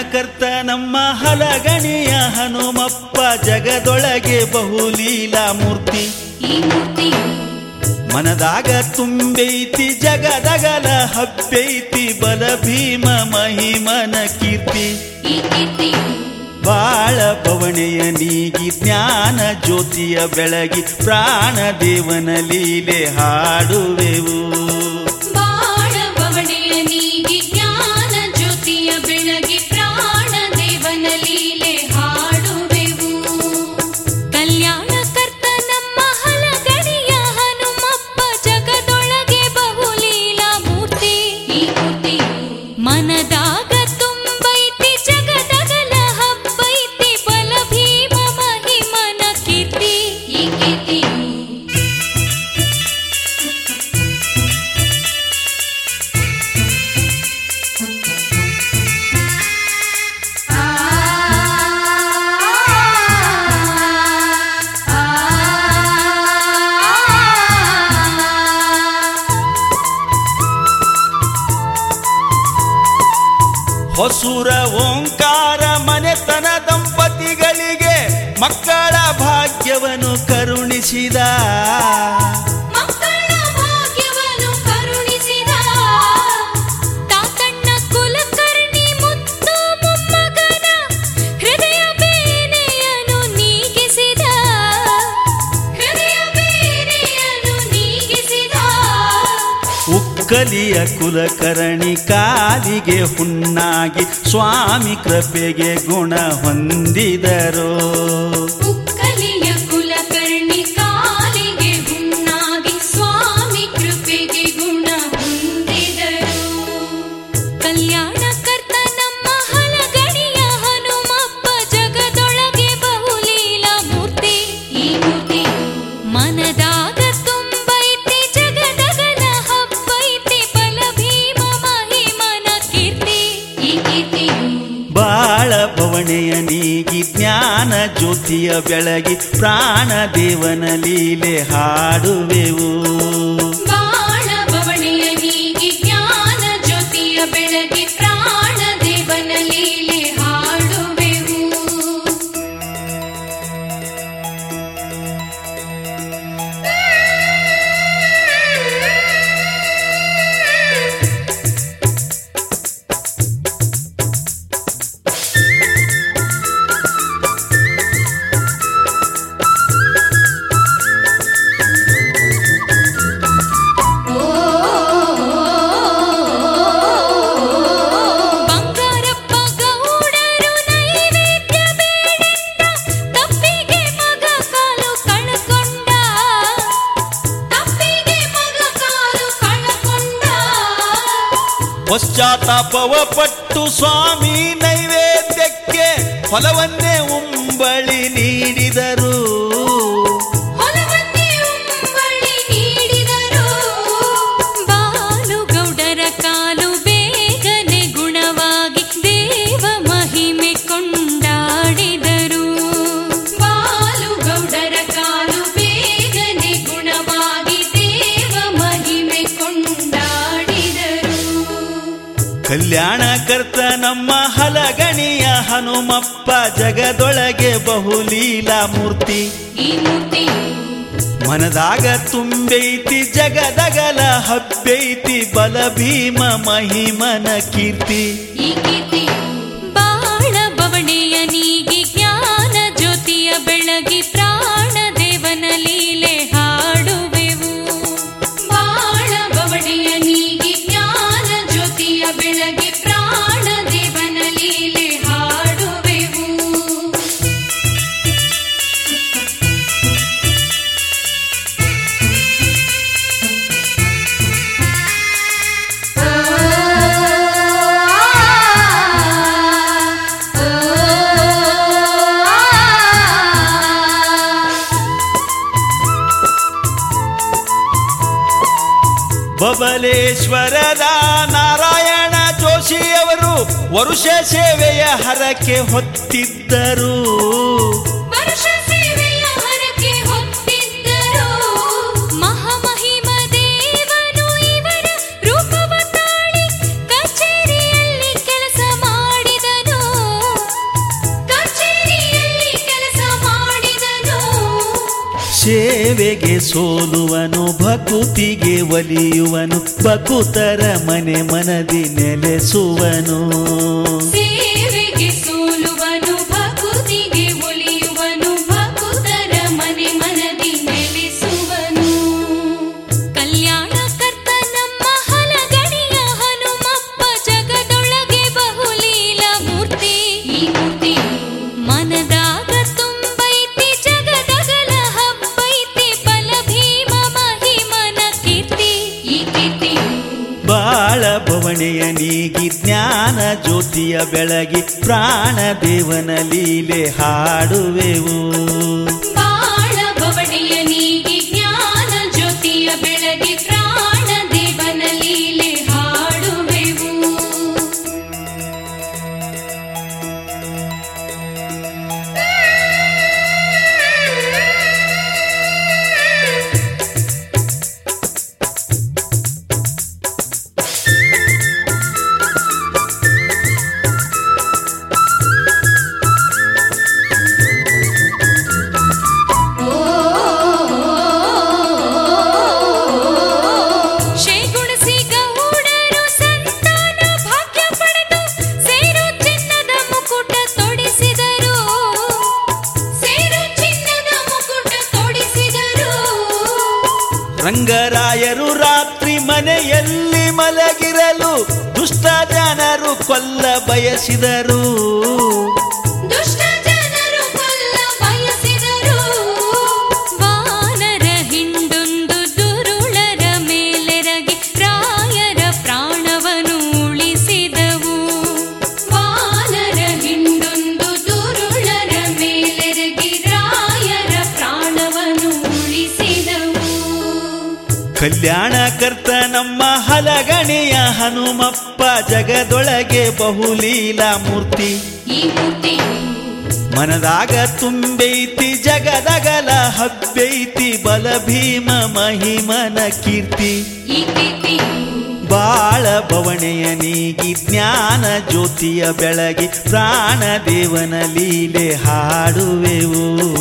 ಕರ್ತ ನಮ್ಮ ಹಲಗಣಿಯ ಹನುಮಪ್ಪ ಜಗದೊಳಗೆ ಬಹುಲೀಲಾ ಮೂರ್ತಿ ಈ ಮೂರ್ತಿಯು ಮನದಾಗ ತುಂಬೈತಿ ಜಗದಗಲ ಹಬ್ಬೈತಿ ಬಲ ಭೀಮ ಮಹಿಮನ ಕೀರ್ತಿ ಈ ಕೀರ್ತಿಯು ಬಾಳ ಪವಣೆಯ ನೀಗಿ ಜ್ಞಾನ ಜ್ಯೋತಿಯ ಬೆಳಗಿ ಪ್ರಾಣ ದೇವನ ಲೀಲೆ ಹಾಡುವೆವು ಬಾಳ ಬವಣೆಯ ನೀಗಿ ಜ್ಞಾನ ಜ್ಯೋತಿಯ ಬೆಳಗಿ ಪ್ರಾಣ ದೇವನ ಲೀಲೆ ಹಾಡುವೆವು ಕಲ್ಯಾಣ ಕರ್ತ ನಮ್ಮ ಹಲಗಡಿಯ ಹನುಮಪ್ಪ ಜಗದೊಳಗೆ ಬಹುಲೀಲಾ ಮೂರ್ತಿ ಈ ಮೂರ್ತಿಯು ಮನದಾಗ ತುಂಬೈತಿ ಜಗದಗಲ ಹಬ್ಬೈತಿ ಬಲ ಭೀಮ ಮಹಿಮನ ಕೀರ್ತಿ ಈ ಕೀರ್ತಿಯು ಹೊಸುರ ಓಂಕಾರ ಮನೆತನ ದಂಪತಿಗಳಿಗೆ ಮಕ್ಕಳ ಭಾಗ್ಯವನ್ನು ಕರುಣಿಸಿದ ಮಕ್ಕಳ ಭಾಗ್ಯವನ್ನು ಕರುಣಿಸಿದ ತಾತಣ್ಣ ಕುಲಕರ್ಣಿ ಮುತ್ತು ಮೊಮ್ಮಗನ ಹೃದಯ ಬೇನೆಯನ್ನು ನೀಗಿಸಿದ ಹೃದಯ ಬೇನೆಯನ್ನು ನೀಗಿಸಿದ ಉಕ್ಕಲಿಯ ಕುಲಕರ್ಣಿ ಕಾಲಿಗೆ ಹುಣ್ಣಾಗಿ ಸ್ವಾಮಿ ಕೃಪೆಗೆ ಗುಣ ಹೊಂದಿದರು ಉಕ್ಕಲಿಯ ಕುಲಕರ್ಣಿ ಕಾಲಿಗೆ ಹುಣ್ಣಾಗಿ ಸ್ವಾಮಿ ಕೃಪೆಗೆ ಗುಣ ಹೊಂದಿದರು ಕಲ್ಯಾಣ ಕರ್ತ ನಮ್ಮ ಹಲಗಡಿಯ ಹನುಮಪ್ಪ ಜಗದೊಳಗೆ ಬಹುಲೀಲಾ ಮೂರ್ತಿ ಈ ಮೂರ್ತಿ ಮನದಾಗ ತುಂಬೈತಿ ಜಗದಗಲ ಹಬ್ಬೈತಿ ಬಲ ಭೀಮ ಮಹಿಮನ ಕೀರ್ತಿ ಈ ಕೀರ್ತಿಯು ಬಾಳ ಪವಣೆಯ ನೀಗಿ ಜ್ಞಾನ ಜ್ಯೋತಿಯ ಬೆಳಗಿ ಪ್ರಾಣ ದೇವನ ಲೀಲೆ ಹಾಡುವೆವು ಬಾಳ ಬವಣೆಯ ನೀಗಿ ಜ್ಞಾನ ಜ್ಯೋತಿಯ ಬೆಳಗಿ ಪ್ರಾಣ ದೇವನ ಲೀಲೆ ಹಾಡುವೆವು ಬಂಗಾರಪ್ಪ ಗೌಡರು ನೈವೇದ್ಯ ಬೇಡೆಂದ ತಪ್ಪಿಗೆ ಮಗ ಕಾಲು ಕಳ್ಕೊಂಡ ತಪ್ಪಿಗೆ ಮಗ ಕಾಲು ಕಳ್ಕೊಂಡ ಪಶ್ಚಾತ್ತಾಪವ ಪಟ್ಟು ಸ್ವಾಮಿ ನೈವೇದ್ಯಕ್ಕೆ ಫಲವನ್ನೇ ಉಂಬಳಿ ನೀಡಿದರು ಹೊಲವನ್ನೇ ಉಂಬಳಿ ನೀಡಿದರು ಬಾಲುಗೌಡರ ಕಾಲು ಬೇಗನೆ ಗುಣವಾಗಿ ದೇವ ಮಹಿಮೆ ಕೊಂಡಾಡಿದರು ಬಾಲುಗೌಡರ ಕಾಲು ಬೇಗನೆ ಗುಣವಾಗಿ ದೇವ ಮಹಿಮೆ ಕೊಂಡಾಡಿದರು ಕಲ್ಯಾಣ ಕರ್ತ ನಮ್ಮ ಹಲಗಣಿಯ ಹನುಮಪ್ಪ ಜಗದೊಳಗೆ ಬಹುಲೀಲಾ ಮೂರ್ತಿ ಈ ಮೂರ್ತಿಯು ಮನದಾಗ ತುಂಬೈತಿ ಜಗದಗಲ ಹಬ್ಬೈತಿ ಬಲ ಭೀಮ ಮಹಿಮನ ಕೀರ್ತಿ ಈ ಕೀರ್ತಿಯು ಬಾಳ ಬವಣೆಯ ನೀಗಿ ಜ್ಞಾನ ಜ್ಯೋತಿಯ ಬೆಳಗಿ ಪ್ರಾಣ ದೇವನ ಲೀಲೆ ಹಾಡುವೆವು ಬಾಳ ಬವಣೆಯ ನೀಗಿ ಜ್ಞಾನ ಜ್ಯೋತಿಯ ಬೆಳಗಿ ಪ್ರಾಣ ದೇವನ ಲೀಲೆ ಹಾಡುವೆವು ಬಬಲೇಶ್ವರದ ನಾರಾಯಣ ಜೋಶಿಯವರು ವರುಷ ಸೇವೆಯ ಹರಕೆ ಹೊತ್ತಿದ್ದರು ವರುಷ ಸೇವೆಯ ಹರಕೆ ಹೊತ್ತಿದ್ದರು ಮಹಾಮಹಿಮ ದೇವನು ಇವರ ರೂಪವ ತಾಳಿ ಕಚೇರಿಯಲ್ಲಿ ಕೆಲಸ ಮಾಡಿದನು ಸೇವೆಗೆ ಸೋಲುವನು ಭಕುತಿಗೆ ಒಲಿಯುವನು ಬಕುತರ ಮನೆ ಮನದಿ ನೆಲೆಸುವನು ಸೇವೆಗೆ ಸೋಲುವನು ಭಕುತಿಗೆ ಒಲಿಯುವನು ಭಕುತರ ಮನೆ ಮನದಿ ನೆಲೆಸುವನು ಕಲ್ಯಾಣ ಕರ್ತ ನಮ್ಮ ಹಲಗಣಿಯ ಹನುಮಪ್ಪ ಜಗದೊಳಗೆ ಬಹುಲೀಲ ಮೂರ್ತಿ ಈ ಮೂರ್ತಿ ಮನದಾಗ ತುಂಬೈತಿ ಜಗದಗಲ ಹಬ್ಬೈತಿ ಬಲ ಭೀಮ ಮಹಿಮನ ಕೀರ್ತಿ ಈ ಕೀರ್ತಿ ಬಾಳ ಬವಣೆಯ ನೀಗಿ ಜ್ಞಾನ ಜ್ಯೋತಿಯ ಬೆಳಗಿ ಪ್ರಾಣ ದೇವನ ಲೀಲೆ ಹಾಡುವೆವು ಬಾಳ ಬವಣೆಯ ನೀಗಿ ಜ್ಞಾನ ಜ್ಯೋತಿಯ ಬೆಳಗಿ ಪ್ರಾಣ ದೇವನ ಲೀಲೆ ಹಾಡುವೆವು ಶೇಗುಣಸಿ ಗೌಡರು ಸಂತಾನ ಭಾಗ್ಯ ಪಡೆದು ಸೇರು ಚಿನ್ನದ ಮುಕುಟ ತೊಡಿಸಿದರು ಸೇರು ಚಿನ್ನದ ಮುಕುಟ ತೊಡಿಸಿದರು ರಂಗರಾಯರು ರಾತ್ರಿ ಮನೆಯಲ್ಲಿ ಮಲಗಿರಲು ದುಷ್ಟ ಜನರು ಕೊಲ್ಲ ಬಯಸಿದರು ದುಷ್ಟ ಜನರು ಕೊಲ್ಲ ಬಯಸಿದರು ವಾನರ ಹಿಂಡೊಂದು ದುರುಳರ ಮೇಲೆರಗಿ ರಾಯರ ಪ್ರಾಣವನ್ನು ಉಳಿಸಿದವು ವಾನರ ಹಿಂಡೊಂದು ದುರುಳರ ಮೇಲೆರಗಿ ರಾಯರ ಪ್ರಾಣವನ್ನು ಉಳಿಸಿದವು ಕಲ್ಯಾಣ ಕರ್ತ ನಮ್ಮ ಹಲಗಣಿಯ ಹನುಮಪ್ಪ ಜಗದೊಳಗೆ ಬಹುಲೀಲ ಮೂರ್ತಿ ಈ ಮೂರ್ತಿ ಮನದಾಗ ತುಂಬೈತಿ ಜಗದಗಲ ಹಬ್ಬೈತಿ ಬಲ ಭೀಮ ಮಹಿಮನ ಕೀರ್ತಿ ಈ ಕೀರ್ತಿ ಬಾಳ ಬವಣೆಯ ನೀಗಿ ಜ್ಞಾನ ಜ್ಯೋತಿಯ ಬೆಳಗಿ ಪ್ರಾಣ ದೇವನ ಲೀಲೆ ಹಾಡುವೆವು